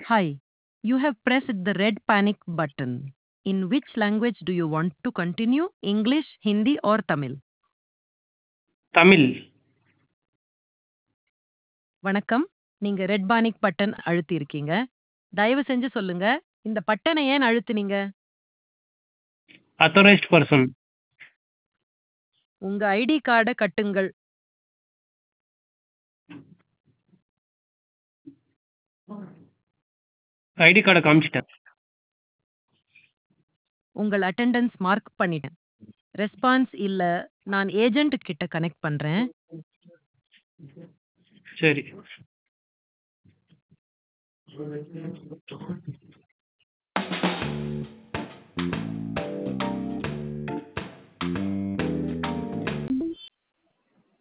Hi. You have pressed the red panic button. In which language do you want to continue? English, Hindi, or Tamil? Tamil வணக்கம் நீங்க red panic button அழுத்தி இருக்கீங்க தயவு செஞ்சு சொல்லுங்க இந்த பட்டனை ஏன் அழுத்துனீங்க அத்தரைஸ்ட் பர்சன் உங்க ஐடி கார்டை கட்டுங்கள் ஐடி கார்டை காமிச்சிட்டேன் உங்கள் அட்டெண்டன்ஸ் மார்க் பண்ணிட்டேன் ரெஸ்பான்ஸ் இல்ல நான் ஏஜென்ட் கிட்ட கனெக்ட் பண்றேன் சரி